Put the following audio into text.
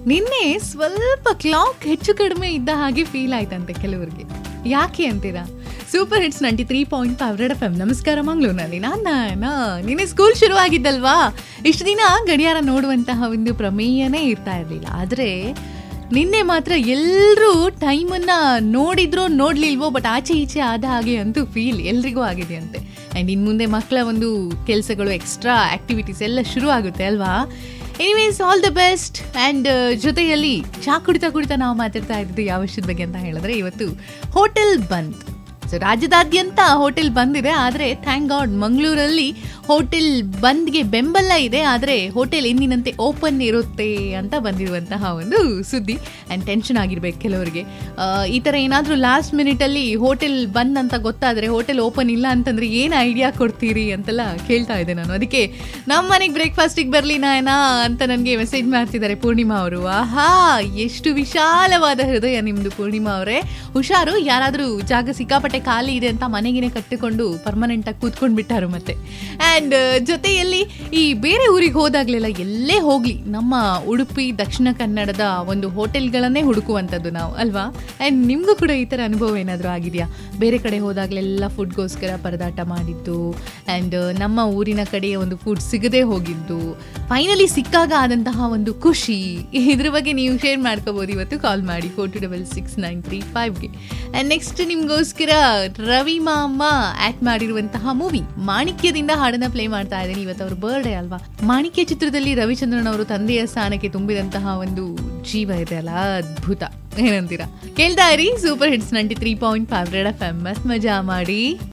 ನಿನ್ನೆ ಸ್ವಲ್ಪ ಕ್ಲಾಕ್ ಹೆಚ್ಚು ಕಡಿಮೆ ಇದ್ದ ಹಾಗೆ ಫೀಲ್ ಆಯ್ತಂತೆ ಕೆಲವರಿಗೆ ಯಾಕೆ ಅಂತೀರಾ super hits ninety three point five red F M ನಮಸ್ಕಾರ ಮಂಗಳೂರಿನಲ್ಲಿ ನಾನು ನಿನ್ನೆ ಸ್ಕೂಲ್ ಶುರುವಾಗಿದ್ದಲ್ವಾ ಇಷ್ಟು ದಿನ ಗಡಿಯಾರ ನೋಡುವಂತಹ ಒಂದು ಪ್ರಮೇಯನೇ ಇರ್ತಾ ಇರಲಿಲ್ಲ ಆದರೆ ನಿನ್ನೆ ಮಾತ್ರ ಎಲ್ಲರೂ ಟೈಮನ್ನ ನೋಡಿದ್ರೋ ನೋಡ್ಲಿಲ್ವೋ ಬಟ್ ಆಚೆ ಈಚೆ ಆದ ಹಾಗೆ ಅಂತೂ ಫೀಲ್ ಎಲ್ರಿಗೂ ಆಗಿದೆ ಅಂತೆ ಆ್ಯಂಡ್ ಇನ್ನು ಮುಂದೆ ಮಕ್ಕಳ ಒಂದು ಕೆಲಸಗಳು ಎಕ್ಸ್ಟ್ರಾ ಆಕ್ಟಿವಿಟೀಸ್ ಎಲ್ಲ ಶುರು ಆಗುತ್ತೆ ಅಲ್ವಾ anyways all the best and ಜೊತೆಯಲ್ಲಿ ಚಾ ಕುಡಿತಾ ಕುಡಿತಾ ನಾವು ಮಾತಾಡ್ತಾ ಇದ್ದಿದ್ದು ಯಾವ ವಿಷಯದ ಬಗ್ಗೆ ಅಂತ ಹೇಳಿದ್ರೆ ಇವತ್ತು ಹೋಟೆಲ್ ಬಂದ್ ಸೊ ರಾಜ್ಯದಾದ್ಯಂತ ಹೋಟೆಲ್ ಬಂದಿದೆ ಆದರೆ ಥ್ಯಾಂಕ್ ಗಾಡ್ ಮಂಗಳೂರಲ್ಲಿ ಹೋಟೆಲ್ ಬಂದ್ಗೆ ಬೆಂಬಲ ಇದೆ ಆದರೆ ಹೋಟೆಲ್ ಎಂದಿನಂತೆ ಓಪನ್ ಇರುತ್ತೆ ಅಂತ ಬಂದಿರುವಂತಹ ಒಂದು ಸುದ್ದಿ ಆ್ಯಂಡ್ ಟೆನ್ಷನ್ ಆಗಿರ್ಬೇಕು ಕೆಲವರಿಗೆ ಆ, ಈ ಥರ ಏನಾದರೂ ಲಾಸ್ಟ್ ಮಿನಿಟಲ್ಲಿ ಹೋಟೆಲ್ ಬಂದ್ ಅಂತ ಗೊತ್ತಾದರೆ ಹೋಟೆಲ್ ಓಪನ್ ಇಲ್ಲ ಅಂತಂದ್ರೆ ಏನು ಐಡಿಯಾ ಕೊಡ್ತೀರಿ ಅಂತೆಲ್ಲ ಕೇಳ್ತಾ ಇದ್ದೆ ನಾನು ಅದಕ್ಕೆ ನಮ್ಮ ಮನೆಗೆ ಬ್ರೇಕ್ಫಾಸ್ಟಿಗೆ ಬರಲಿ ನಾಯನಾ ಅಂತ ನನಗೆ ಮೆಸೇಜ್ ಮಾಡ್ತಿದ್ದಾರೆ ಪೂರ್ಣಿಮಾ ಅವರು ಆಹಾ ಎಷ್ಟು ವಿಶಾಲವಾದ ಹೃದಯ ನಿಮ್ಮದು ಪೂರ್ಣಿಮಾ ಅವರೇ ಹುಷಾರು ಯಾರಾದರೂ ಜಾಗ ಸಿಕ್ಕಾಪಟ್ಟೆ ಖಾಲಿ ಇದೆ ಅಂತ ಮನೆಗೇನೆ ಕಟ್ಟಿಕೊಂಡು ಪರ್ಮನೆಂಟಾಗಿ ಕೂತ್ಕೊಂಡು ಬಿಟ್ಟಾರು ಮತ್ತೆ ಆ್ಯಂಡ್ ಜೊತೆಯಲ್ಲಿ ಈ ಬೇರೆ ಊರಿಗೆ ಹೋದಾಗಲೆಲ್ಲ ಎಲ್ಲೇ ಹೋಗಲಿ ನಮ್ಮ ಉಡುಪಿ ದಕ್ಷಿಣ ಕನ್ನಡದ ಒಂದು ಹೋಟೆಲ್ಗಳನ್ನೇ ಹುಡುಕುವಂಥದ್ದು ನಾವು ಅಲ್ವಾ ಆ್ಯಂಡ್ ನಿಮಗೂ ಕೂಡ ಈ ಥರ ಅನುಭವ ಏನಾದರೂ ಆಗಿದೆಯಾ ಬೇರೆ ಕಡೆ ಹೋದಾಗಲೆಲ್ಲ ಫುಡ್ಗೋಸ್ಕರ ಪರದಾಟ ಮಾಡಿದ್ದು ಆ್ಯಂಡ್ ನಮ್ಮ ಊರಿನ ಕಡೆಯ ಒಂದು ಫುಡ್ ಸಿಗದೆ ಹೋಗಿದ್ದು ಫೈನಲಿ ಸಿಕ್ಕಾಗ ಆದಂತಹ ಒಂದು ಖುಷಿ ಇದ್ರ ಬಗ್ಗೆ ನೀವು ಶೇರ್ ಮಾಡ್ಕೋಬೋದು ಇವತ್ತು ಕಾಲ್ ಮಾಡಿ four two double six nine three ಫೈವ್ಗೆ ಆ್ಯಂಡ್ ನೆಕ್ಸ್ಟ್ ನಿಮಗೋಸ್ಕರ ರವಿ ಮಾಮ ಆಕ್ಟ್ ಮಾಡಿರುವಂತಹ ಮೂವಿ ಮಾಣಿಕ್ಯದಿಂದ ಹಾಡನ್ನ ಪ್ಲೇ ಮಾಡ್ತಾ ಇದ್ದೀನಿ ಇವತ್ತು ಅವ್ರ ಬರ್ಡೇ ಅಲ್ವಾ ಮಾಣಿಕ್ಯ ಚಿತ್ರದಲ್ಲಿ ರವಿಚಂದ್ರನ್ ಅವರು ತಂದೆಯ ಸ್ಥಾನಕ್ಕೆ ತುಂಬಿದಂತಹ ಒಂದು ಜೀವ ಇದೆ ಅಲ್ಲ ಅದ್ಭುತ ಏನಂತೀರಾ ಕೇಳ್ತಾ ಇರಿ super hits ninety three point five red F M ಮಸ್ತ್ ಮಜಾ ಮಾಡಿ